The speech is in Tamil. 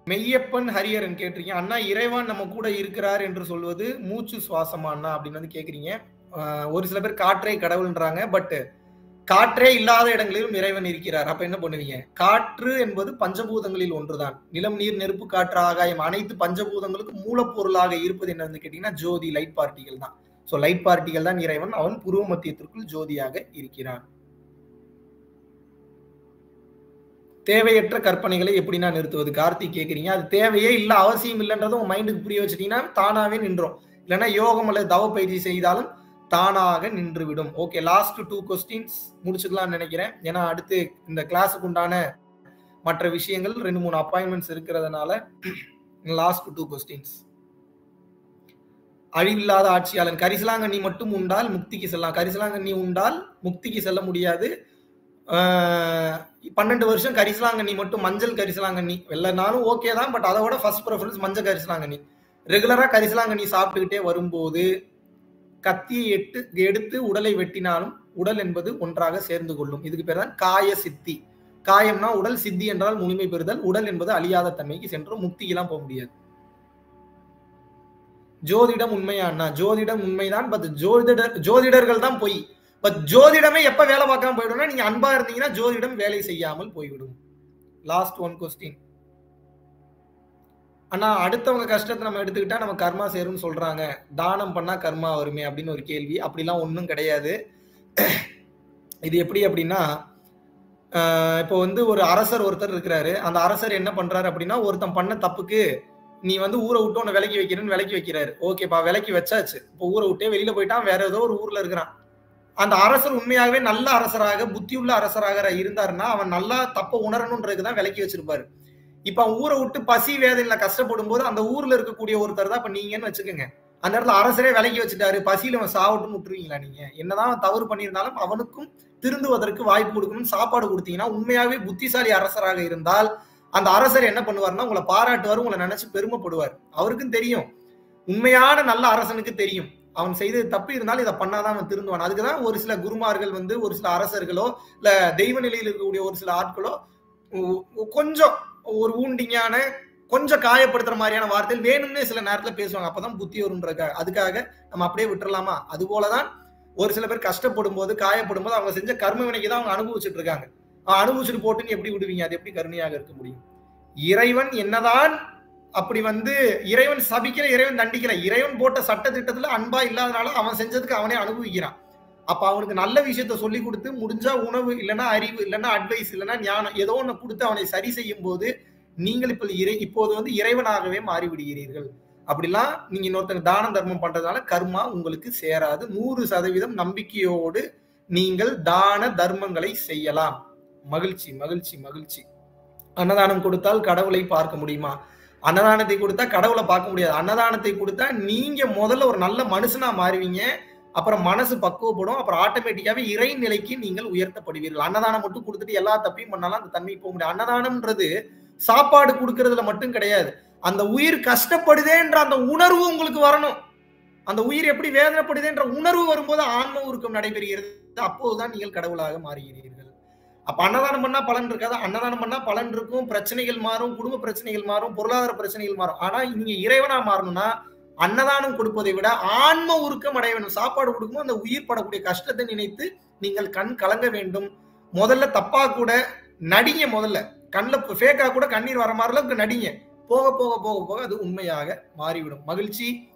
மெய்யப்பன் ஹரியரன் கேட்டிருக்கீங்க அண்ணா இறைவன் நம்ம கூட இருக்கிறார் என்று சொல்வது மூச்சு சுவாசமா அண்ணா அப்படின்னு வந்து கேக்குறீங்க ஆஹ் ஒரு சில பேர் காற்றே கடவுள்ன்றாங்க பட் காற்றே இல்லாத இடங்களிலும் இறைவன் இருக்கிறார் அப்ப என்ன பண்ணுவீங்க காற்று என்பது பஞ்சபூதங்களில் ஒன்றுதான் நிலம் நீர் நெருப்பு காற்று ஆகாயம் அனைத்து பஞ்சபூதங்களுக்கும் மூலப்பொருளாக இருப்பது என்னன்னு கேட்டீங்கன்னா ஜோதி லைட் பார்ட்டிகள் தான் சோ லைட் பார்ட்டிகள் தான் இறைவன் அவன் புருவ மத்தியத்திற்குள் ஜோதியாக இருக்கிறான் தேவையற்ற கற்பனைகளை எப்படி நான் நிறுத்துவது கார்த்திக் கேக்குறீங்க அது தேவையே இல்ல அவசியம் இல்லைன்றதும் உங்க மைண்டுக்கு புரிய வச்சுட்டீங்கன்னா தானாவே நின்றோம் இல்லைன்னா யோகம் அல்லது தவ பயிற்சி செய்தாலும் தானாக நின்றுவிடும் ஓகே லாஸ்ட் டூ கொஸ்டின்ஸ் முடிச்சுக்கலாம்னு நினைக்கிறேன் ஏன்னா அடுத்து இந்த கிளாஸுக்கு உண்டான மற்ற விஷயங்கள் ரெண்டு மூணு அப்பாயின்மெண்ட்ஸ் இருக்கிறதுனால லாஸ்ட் டூ கொஸ்டின்ஸ் அழிவில்லாத ஆட்சியாளன் கரிசலாங்கண்ணி மட்டும் உண்டால் முக்திக்கு செல்லலாம் கரிசலாங்கண்ணி உண்டால் முக்திக்கு செல்ல முடியாது ஆஹ் பன்னெண்டு வருஷம் கரிசலாங்கண்ணி மட்டும் மஞ்சள் கரிசலாங்கண்ணி வெள்ளனாலும் ஓகே தான் பட் அதை விட ஃபர்ஸ்ட் ப்ரிஃபரன்ஸ் மஞ்சள் கரிசலாங்கண்ணி ரெகுலரா கரிசலாங்கண்ணி சாப்பிட்டுக்கிட்டே வரும்போது கத்தியை எட்டு எடுத்து உடலை வெட்டினாலும் உடல் என்பது ஒன்றாக சேர்ந்து கொள்ளும் இதுக்கு பேர் தான் காய சித்தி காயம்னா உடல் சித்தி என்றால் முழுமை பெறுதல் உடல் என்பது அழியாத தன்மைக்கு சென்று முக்திக்கெல்லாம் போக முடியாது ஜோதிடம் உண்மையா அண்ணா ஜோதிடம் உண்மைதான் பட் ஜோதிடர் ஜோதிடர்கள் தான் பொய் பட் ஜோதிடமே எப்ப வேலை பார்க்காம போயிடும்னா நீங்க அன்பா இருந்தீங்கன்னா ஜோதிடம் வேலை செய்யாமல் போய்விடும் லாஸ்ட் ஒன் கொஸ்டின் ஆனா அடுத்தவங்க கஷ்டத்தை நம்ம எடுத்துக்கிட்டா நம்ம கர்மா சேரும்னு சொல்றாங்க தானம் பண்ணா கர்மா வருமே அப்படின்னு ஒரு கேள்வி அப்படிலாம் ஒன்றும் கிடையாது இது எப்படி அப்படின்னா ஆஹ் இப்போ வந்து ஒரு அரசர் ஒருத்தர் இருக்கிறாரு அந்த அரசர் என்ன பண்றாரு அப்படின்னா ஒருத்தன் பண்ண தப்புக்கு நீ வந்து ஊரை விட்டு உன்னை விலக்கி வைக்கிறேன்னு விலக்கி வைக்கிறாரு ஓகேப்பா விலக்கி வச்சாச்சு இப்போ ஊரை விட்டே வெளியில போயிட்டான் வேற ஏதோ ஒரு ஊர்ல இருக்கிறான் அந்த அரசர் உண்மையாகவே நல்ல அரசராக புத்தியுள்ள அரசராக இருந்தாருன்னா அவன் நல்லா தப்ப உணரணுன்றதுக்கு தான் விலக்கி வச்சிருப்பாரு இப்ப அவன் ஊரை விட்டு பசி வேதனையில கஷ்டப்படும் போது அந்த ஊர்ல இருக்கக்கூடிய ஒருத்தர் தான் இப்ப நீங்கன்னு வச்சுக்கோங்க அந்த இடத்துல அரசரே விலக்கி வச்சுட்டாரு பசியில அவன் சாவட்டுன்னு விட்டுருவீங்களா நீங்க என்னதான் அவன் தவறு பண்ணியிருந்தாலும் அவனுக்கும் திருந்துவதற்கு வாய்ப்பு கொடுக்கணும் சாப்பாடு கொடுத்தீங்கன்னா உண்மையாவே புத்திசாலி அரசராக இருந்தால் அந்த அரசர் என்ன பண்ணுவார்னா உங்களை பாராட்டுவார் உங்களை நினைச்சு பெருமைப்படுவார் அவருக்கும் தெரியும் உண்மையான நல்ல அரசனுக்கு தெரியும் அவன் செய்தது தப்பு இருந்தாலும் இதை பண்ணாதான் அவன் திருந்துவான் அதுக்குதான் ஒரு சில குருமார்கள் வந்து ஒரு சில அரசர்களோ இல்ல தெய்வ நிலையில் இருக்கக்கூடிய ஒரு சில ஆட்களோ உ- உ- கொஞ்சம் ஒரு ஊண்டிங்கான கொஞ்சம் காயப்படுத்துற மாதிரியான வார்த்தைகள் வேணும்னே சில நேரத்துல பேசுவாங்க அப்பதான் புத்தி வரும்ன்றதுக்காக அதுக்காக நம்ம அப்படியே விட்டுறலாமா அது போலதான் ஒரு சில பேர் கஷ்டப்படும் போது காயப்படும் போது அவங்க செஞ்ச கர்ம வினைக்கு தான் அவங்க அனுபவிச்சுட்டு இருக்காங்க அவன் அனுபவிச்சுட்டு போட்டுன்னு எப்படி விடுவீங்க அது எப்படி கருணையாக இருக்க முடியும் இறைவன் என்னதான் அப்படி வந்து இறைவன் சபிக்கல இறைவன் தண்டிக்கல இறைவன் போட்ட சட்ட திட்டத்துல அன்பா இல்லாதனால அவன் செஞ்சதுக்கு அவனே அனுபவிக்கிறான் அப்ப அவனுக்கு நல்ல விஷயத்த சொல்லி கொடுத்து முடிஞ்சா உணவு இல்லைன்னா அறிவு இல்லைன்னா அட்வைஸ் இல்லைன்னா ஞானம் ஏதோ ஒண்ணு கொடுத்து அவனை சரி செய்யும் போது நீங்கள் இப்ப இறை இப்போது வந்து இறைவனாகவே மாறிவிடுகிறீர்கள் அப்படிலாம் நீங்க இன்னொருத்தங்க தான தர்மம் பண்றதுனால கர்மா உங்களுக்கு சேராது நூறு சதவீதம் நம்பிக்கையோடு நீங்கள் தான தர்மங்களை செய்யலாம் மகிழ்ச்சி மகிழ்ச்சி மகிழ்ச்சி அன்னதானம் கொடுத்தால் கடவுளை பார்க்க முடியுமா அன்னதானத்தை கொடுத்தா கடவுளை பார்க்க முடியாது அன்னதானத்தை கொடுத்தா நீங்க முதல்ல ஒரு நல்ல மனுஷனா மாறுவீங்க அப்புறம் மனசு பக்குவப்படும் அப்புறம் ஆட்டோமேட்டிக்காவே இறை நிலைக்கு நீங்கள் உயர்த்தப்படுவீர்கள் அன்னதானம் மட்டும் கொடுத்துட்டு எல்லா தப்பையும் பண்ணாலும் அந்த தன்மை போக முடியாது அன்னதானம்ன்றது சாப்பாடு கொடுக்கறதுல மட்டும் கிடையாது அந்த உயிர் கஷ்டப்படுதேன்ற அந்த உணர்வு உங்களுக்கு வரணும் அந்த உயிர் எப்படி வேதனைப்படுதேன்ற உணர்வு வரும்போது ஆன்ம உருக்கம் நடைபெறுகிறது அப்போதுதான் நீங்கள் கடவுளாக மாறுகிறீர்கள் அப்ப அன்னதானம் பண்ணா பலன் இருக்காது அன்னதானம் பண்ணா பலன் இருக்கும் பிரச்சனைகள் மாறும் குடும்ப பிரச்சனைகள் மாறும் பொருளாதார பிரச்சனைகள் மாறும் ஆனா நீங்க இறைவனா மாறணும்னா அன்னதானம் கொடுப்பதை விட ஆன்ம உருக்கம் அடைய வேண்டும் சாப்பாடு கொடுக்கும்போது அந்த உயிர் படக்கூடிய கஷ்டத்தை நினைத்து நீங்கள் கண் கலங்க வேண்டும் முதல்ல தப்பா கூட நடிங்க முதல்ல கண்ணில் ஃபேக்கா கூட கண்ணீர் வர மாதிரி அளவுக்கு நடிங்க போக போக போக போக அது உண்மையாக மாறிவிடும் மகிழ்ச்சி